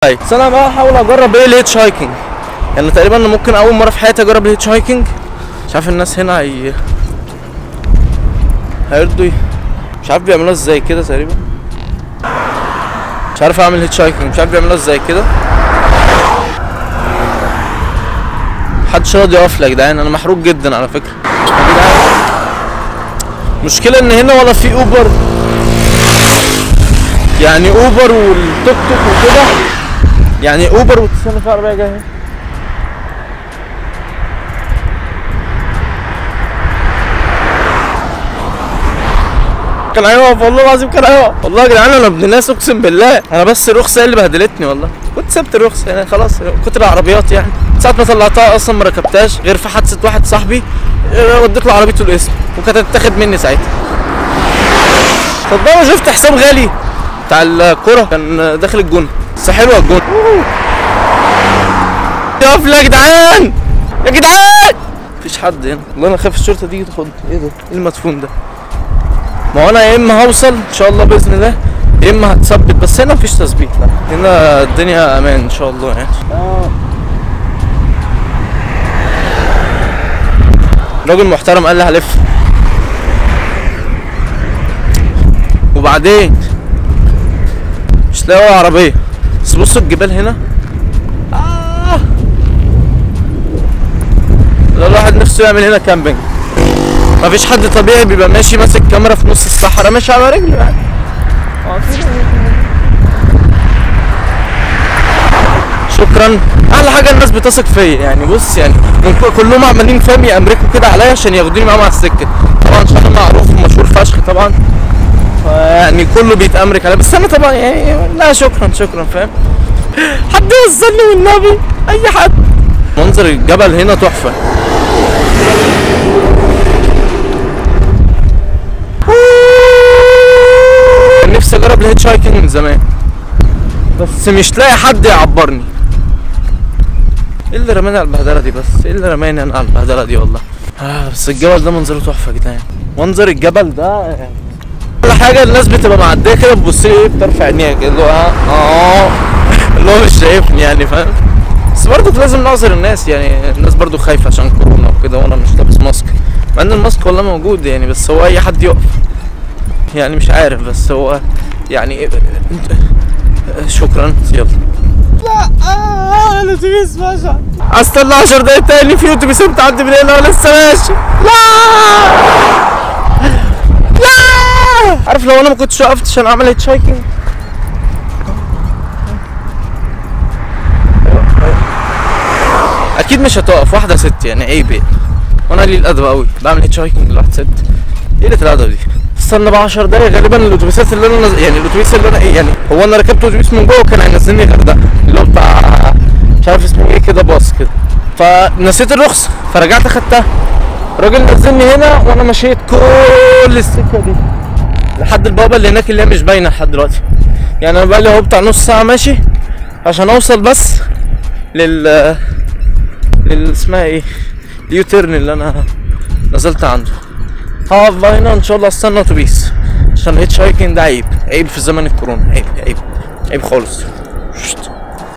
طيب بس انا بقى احاول اجرب ايه الهيتش هايكنج يعني تقريبا أنا ممكن اول مره في حياتي اجرب الهيتش هايكنج مش عارف الناس هنا هي هيرضوا ي- مش عارف بيعملوها ازاي كده تقريبا مش عارف اعمل هيتش هايكنج مش عارف بيعملوها ازاي كده محدش راضي يقف لي يا جدعان انا محروق جدا على فكره يا جدعان المشكله ان هنا ولا في اوبر يعني اوبر والتوك توك وكده يعني اوبر وتستنى في عربيه جايه كان هيقف والله العظيم كان هيقف والله يا جدعان انا ابن ناس اقسم بالله انا بس الرخصه هي اللي بهدلتني والله كنت سبت الرخصه يعني خلاص كتر العربيات يعني ساعة ما طلعتها اصلا ما ركبتهاش غير في حادثه واحد صاحبي آه، وديت له عربيته الاسم وكانت هتتاخد مني ساعتها صدقني شفت حسام غالي بتاع الكوره كان داخل الجون بس حلوه الجون يقف لي يا جدعان يا جدعان مفيش حد هنا والله انا خايف الشرطه تيجي تاخد ايه ده ايه المدفون ده ما هو انا يا اما هوصل ان شاء الله باذن الله يا اما هتثبت بس هنا مفيش تثبيت لا هنا الدنيا امان ان شاء الله يعني راجل محترم قال لي هلف وبعدين مش لاقي ولا عربيه بس بصوا الجبال هنا آه. لو الواحد نفسه يعمل هنا كامبينج مفيش حد طبيعي بيبقى ماشي ماسك كاميرا في نص الصحراء ماشي على رجله يعني آه كده. شكرا احلى حاجه الناس بتثق فيا يعني بص يعني من ك- كلهم عمالين فاهم يامركوا كده عليا عشان ياخدوني معاهم على السكه طبعا عشان انا معروف ومشهور فشخ طبعا يعني كله بيتامرك عليا بس انا طبعا يعني لا شكرا شكرا فاهم حد يوصلني والنبي اي حد منظر الجبل هنا تحفه كان نفسي اجرب الهيتش هايكنج من زمان بس مش لاقي حد يعبرني ايه اللي رماني على البهدله دي بس ايه اللي رماني انا على البهدله دي والله آه بس الجبل ده منظره تحفه يا جدعان منظر الجبل ده يعني كل حاجه الناس بتبقى معديه كده بتبص لي ايه بترفع عينيها كده اللي هو اه اه اللي هو مش شايفني يعني فاهم بس برضه لازم نعذر الناس يعني الناس برضه خايفه عشان كورونا وكده وانا مش لابس ماسك مع ان الماسك والله موجود يعني بس هو اي حد يقف يعني مش عارف بس هو يعني انت شكرا يلا لا آه الاتوبيس ماشي استنى 10 دقايق تاني في اتوبيس بتعدي من هنا ولسه ماشي لا لا عارف لو انا ما كنتش وقفت عشان اعمل هيتش هايكنج اكيد مش هتقف واحده ست يعني عيب يعني وانا قليل الادب قوي بعمل هيتش هايكنج لواحده ست ايه اللي الادب دي استنى بقى 10 دقايق غالبا الاتوبيسات اللي انا نز... يعني الاتوبيس اللي انا ايه يعني هو انا ركبت اتوبيس من جوه وكان هينزلني غردقه اللي هو بتاع مش عارف اسمه ايه كده باص كده فنسيت الرخصه فرجعت اخدتها الراجل نزلني هنا وانا مشيت كل السكه دي لحد البابا اللي هناك اللي هي مش باينه لحد دلوقتي يعني انا بقالي اهو بتاع نص ساعه ماشي عشان اوصل بس لل لل اسمها ايه اليوتيرن اللي انا نزلت عنده هقف بقى هنا ان شاء الله استنى اتوبيس عشان الهيتش هايكنج ده عيب عيب في زمن الكورونا عيب عيب عيب خالص شت.